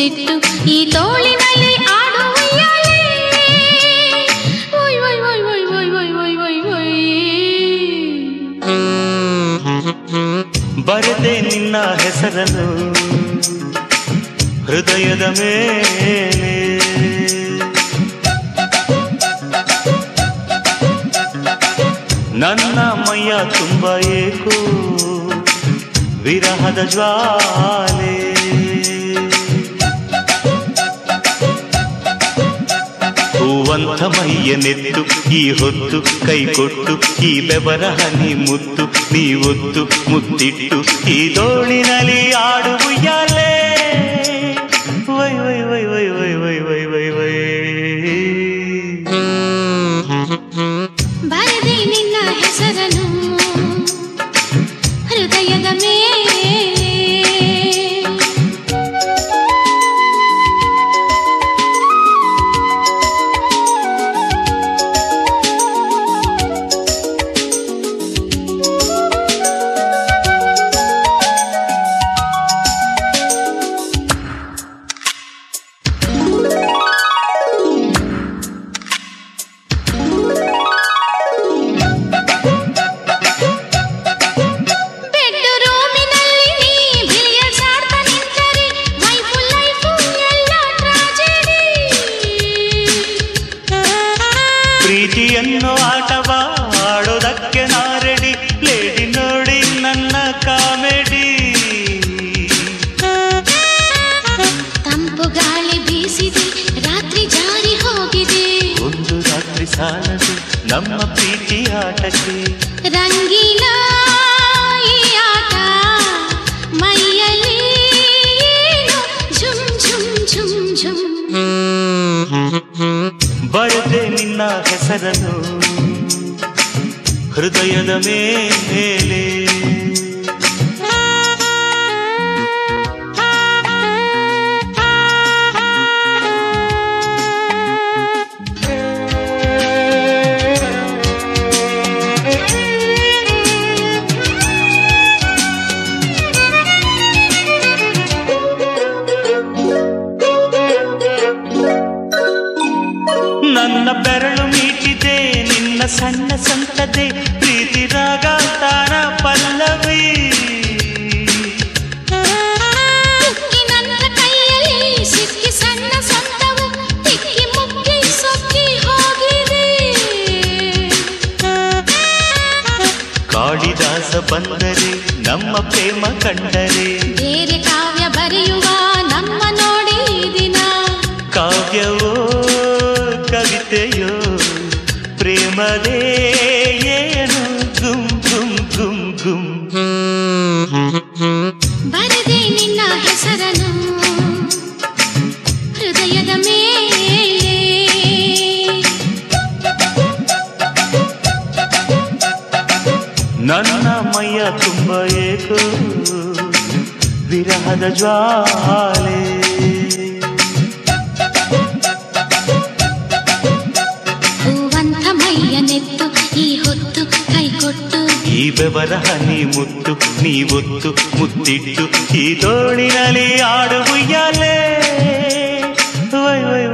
ಮುತ್ತಿಟ್ಟು ಈ ತೋಳಿನಲ್ಲಿ ಆಡು ಉಯ್ಯಾಲೆ. ಒಯ್ ಒಯ್ ಒಯ್ ಒಯ್ ಒಯ್ ಒಯ್ ಒಯ್ ಒಯ್ ಒಯ್. ಬರದೆ ನಿನ್ನ ಹೆಸರನ್ನು ಹೃದಯದ ಮೇಲೆ ನನ್ನ ಮೈಯ ತುಂಬ ಏಕೋ ವಿರಹದ ಜ್ವಾಲೆ ಹೂವಂತ ಮೈಯನೆತ್ತು ಈ ಹೊತ್ತು ಕೈ ಕೊಟ್ಟು ಈ ಬೆವರ ಹನಿ ಮುತ್ತು ನೀ ಒತ್ತು ಮುತ್ತಿಟ್ಟು ಈ ದೋಣಿನಲ್ಲಿ ಆಡು ಉಯ್ಯಾಲೆ ವೈ ವೈ ವೈ ವೈ ವೈ ವೈ ವೈ ವೈ ವೈ ಬರದೆ ನಿನ್ನ ಹೆಸರನ್ನು ಹೃದಯದ ಮೇಲೆ ಬೆಡ್ ರೂಮಿನಲ್ಲಿ ನೀ ಬಿಲಿಯರ್ಡ್ಸ್ ಆಡ್ತಾ ನಿಂತರೆ ವೈಫು ಲೈಫು ಎಲ್ಲ ಟ್ರಾಜೆಡಿ ಪ್ರೀತಿಯನ್ನು ಆಟವ ಆಡೋದಕ್ಕೆ ನಾರೆಡಿ ಲೇಡಿ ನೋಡಿ ನನ್ನ ಕಾಮೆಡಿ ತಂಪು ಗಾಳಿ ಬೀಸಿದೆ ರಾತ್ರಿ ಜಾರಿ ಹೋಗಿದೆ ಒಂದು ರಾತ್ರಿ ಸಾಲದು ನಮ್ಮ ಪ್ರೀತಿ ಆಟಕ್ಕೆ ರಂಗಿನ ಈ ಆಟ ಮೈಯಲ್ಲಿ ಏನೋ ಝುಮ್ ಝುಮ್ ಝುಮ್ ಝುಮ್ ಬರದೆ ನಿನ್ನ ಹೆಸರನ್ನು ಹೃದಯದ ಮೇಲೆ ನನ್ನ ಬೆರಳು ಮೀಟಿದೆ ನಿನ್ನ ಸಣ್ಣ ಸಂತದೆ ಪ್ರೀತಿ ರಾಗ ತಾರ ಪಲ್ಲವಿ ಕುಕ್ಕಿ ನನ್ನ ಕೈಯಲ್ಲಿ ಸಿಕ್ಕಿ ಸಣ್ಣ ಸೊಂಟವು ತಿಕ್ಕಿ ಮುಕ್ಕಿ ಸೊಕ್ಕಿ ಹೋಗಿದೆ ಕಾಳಿದಾಸ ಬಂದರೆ ನಮ್ಮ ಪ್ರೇಮ ಕಂಡರೆ ಬೇರೆ ಕಾವ್ಯ ಬರೆಯುವ ನಮ್ಮ ನೋಡಿ ಈ ದಿನ ಕಾವ್ಯವೋ ಕವಿತೆಯೋ ಪ್ರೇಮದೇ ಏನು ಗುಮ್ ಗುಮ್ ಗುಮ್ ಗುಮ್ ಬರದೆ ನಿನ್ನ ಹೆಸರನ್ನು ಹೃದಯದ ಮೇಲೆ ನನ್ನ ಮೈಯ ತುಂಬ ಏಕೋ ವಿರಹದ ಜ್ವಾಲೆ ಹೂವಂತ ಮೈಯನೆತ್ತು ಈ ಹೊತ್ತು ಕೈ ಕೊಟ್ಟು ಈ ಬೆವರ ಹನಿ ಮುತ್ತು ನೀವೊತ್ತು ಮುತ್ತಿಟ್ಟು ಈ ತೋಳಿನಲ್ಲಿ ಆಡು ಉಯ್ಯಾಲೆ ವೈ ವೈ